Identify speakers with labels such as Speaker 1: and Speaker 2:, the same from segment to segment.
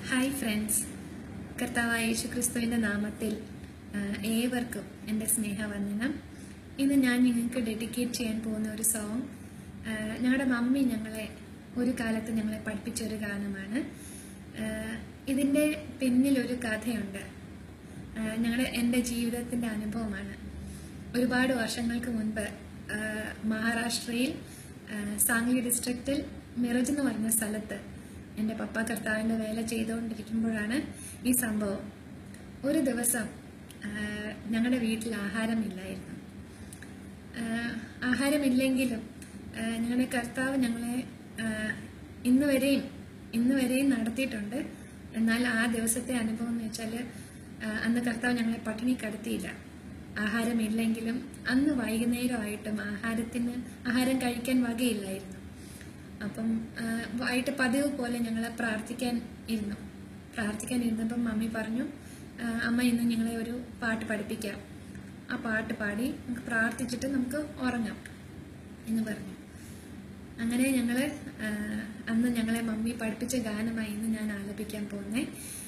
Speaker 1: hi friends കർത്താവായ യേശു ക്രിസ്തുവിൻ്റെ നാമത്തിൽ ആ, ഏവർക്കും എൻ്റെ സ്നേഹവന്ദനം ഇന്ന് ഞാൻ നിങ്ങൾക്ക് ഡെഡിക്കേറ്റ് ചെയ്യാൻ പോകുന്ന ഒരു സോങ് ഞങ്ങളുടെ മമ്മി ഞങ്ങളെ ഒരു കാലത്ത് ഞങ്ങളെ പഠിപ്പിച്ച ഒരു ഗാനമാണ് ആ, ഇതിൻ്റെ പിന്നിലൊരു കഥയുണ്ട് ആ, ഞങ്ങളുടെ എൻ്റെ ജീവിതത്തിൻ്റെ അനുഭവമാണ് ഒരുപാട് വർഷങ്ങൾക്ക് മുൻപ് ആ, മഹാരാഷ്ട്രയിൽ ആ, സാംഗ്ലി ഡിസ്ട്രിക്റ്റിൽ മിറജ് എന്ന് പറഞ്ഞ സ്ഥലത്ത് എൻ്റെ പപ്പ കർത്താവിൻ്റെ വേല ചെയ്തുകൊണ്ടിരിക്കുമ്പോഴാണ് ഈ സംഭവം ഒരു ദിവസം ആ, ഞങ്ങളുടെ വീട്ടിൽ ആഹാരമില്ലായിരുന്നു ആ, ആഹാരമില്ലെങ്കിലും ആ, ഞങ്ങളുടെ കർത്താവ് ഞങ്ങളെ ആ, ഇന്ന് വരെയും ഇന്ന് വരെയും നടത്തിയിട്ടുണ്ട് എന്നാൽ ആ ദിവസത്തെ അനുഭവം എന്ന് വെച്ചാൽ അന്ന് കർത്താവ് ഞങ്ങളെ പട്ടിണി കടത്തിയില്ല ആഹാരമില്ലെങ്കിലും അന്ന് വൈകുന്നേരമായിട്ടും ആഹാരത്തിന് ആഹാരം കഴിക്കാൻ വകയില്ലായിരുന്നു അപ്പം ആ, വൈകിട്ട് പതിവ് പോലെ ഞങ്ങൾ പ്രാർത്ഥിക്കാൻ ഇരുന്നു പ്രാർത്ഥിക്കാൻ ഇരുന്നപ്പം മമ്മി പറഞ്ഞു ആ, അമ്മ ഇന്ന് ഞങ്ങളെ ഒരു പാട്ട് പഠിപ്പിക്കാം ആ പാട്ട് പാടി നമുക്ക് പ്രാർത്ഥിച്ചിട്ട് നമുക്ക് ഉറങ്ങാം എന്ന് പറഞ്ഞു അങ്ങനെ ഞങ്ങൾ അന്ന് ഞങ്ങളെ മമ്മി പഠിപ്പിച്ച ഗാനമായി ഇന്ന് ഞാൻ ആലപിക്കാൻ പോകുന്നേ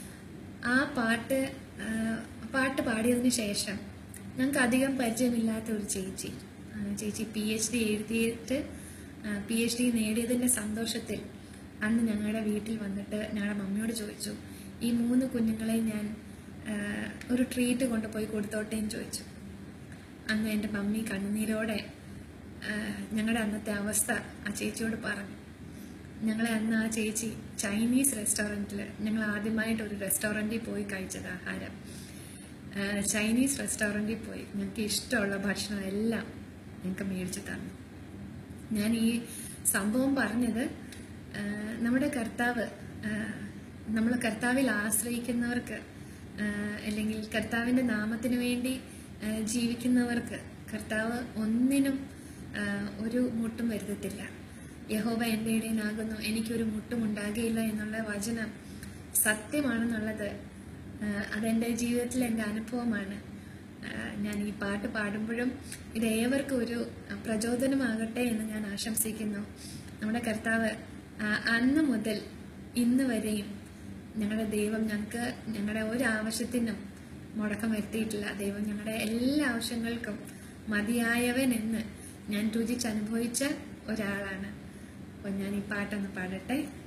Speaker 1: ആ പാട്ട് ആ, പാട്ട് പാടിയതിന് ശേഷം ഞങ്ങൾക്ക് അധികം പരിചയമില്ലാത്ത ഒരു ചേച്ചി ആ, ചേച്ചി പി എച്ച് ഡി എഴുതിയിട്ട് പി എച്ച് ഡി നേടിയതിൻ്റെ സന്തോഷത്തിൽ അന്ന് ഞങ്ങളുടെ വീട്ടിൽ വന്നിട്ട് ഞങ്ങളുടെ മമ്മിയോട് ചോദിച്ചു ഈ മൂന്ന് കുഞ്ഞുങ്ങളെ ഞാൻ ആ, ഒരു ട്രീറ്റ് കൊണ്ടുപോയി കൊടുത്തോട്ടെ എന്ന് ചോദിച്ചു അന്ന് എൻ്റെ മമ്മി കണ്ണുനീരോടെ ആ, ഞങ്ങളുടെ അന്നത്തെ അവസ്ഥ ആ ചേച്ചിയോട് പറഞ്ഞു ഞങ്ങളെ അന്ന് ആ ചേച്ചി ചൈനീസ് റെസ്റ്റോറൻറ്റിൽ ഞങ്ങൾ ആദ്യമായിട്ട് ഒരു റെസ്റ്റോറൻറ്റിൽ പോയി കഴിച്ചത് ആഹാരം ആ, ചൈനീസ് റെസ്റ്റോറൻറ്റിൽ പോയി ഞങ്ങൾക്ക് ഇഷ്ടമുള്ള ഭക്ഷണം എല്ലാം ഞങ്ങൾക്ക് മേടിച്ചു തന്നു ഞാൻ ഈ സംഭവം പറഞ്ഞത് ആ, നമ്മുടെ കർത്താവ് നമ്മൾ കർത്താവിൽ ആശ്രയിക്കുന്നവർക്ക് ആ, അല്ലെങ്കിൽ കർത്താവിൻ്റെ നാമത്തിന് വേണ്ടി ആ, ജീവിക്കുന്നവർക്ക് കർത്താവ് ഒന്നിനും ആ, ഒരു മുട്ടും വരുത്തത്തില്ല യഹോവ എൻ്റെ ഇടയനാകുന്നു എനിക്കൊരു മുട്ടും ഉണ്ടാകുകയില്ല എന്നുള്ള വചനം സത്യമാണെന്നുള്ളത് ആ, അതെൻ്റെ ജീവിതത്തിലെ എൻ്റെ അനുഭവമാണ് ആ, ഞാൻ ഈ പാട്ട് പാടുമ്പോഴും ഇത് ഏവർക്കും ഒരു പ്രചോദനമാകട്ടെ എന്ന് ഞാൻ ആശംസിക്കുന്നു നമ്മുടെ കർത്താവ് ആ, അന്ന് മുതൽ ഇന്ന് വരെയും ഞങ്ങളുടെ ദൈവം ഞങ്ങൾക്ക് ഞങ്ങളുടെ ഒരു ആവശ്യത്തിനും മുടക്കം വരുത്തിയിട്ടില്ല ദൈവം ഞങ്ങളുടെ എല്ലാ ആവശ്യങ്ങൾക്കും മതിയായവൻ എന്ന് ഞാൻ രുചിച്ചനുഭവിച്ച ഒരാളാണ് അപ്പോൾ ഞാൻ ഈ പാട്ടൊന്ന് പാടട്ടെ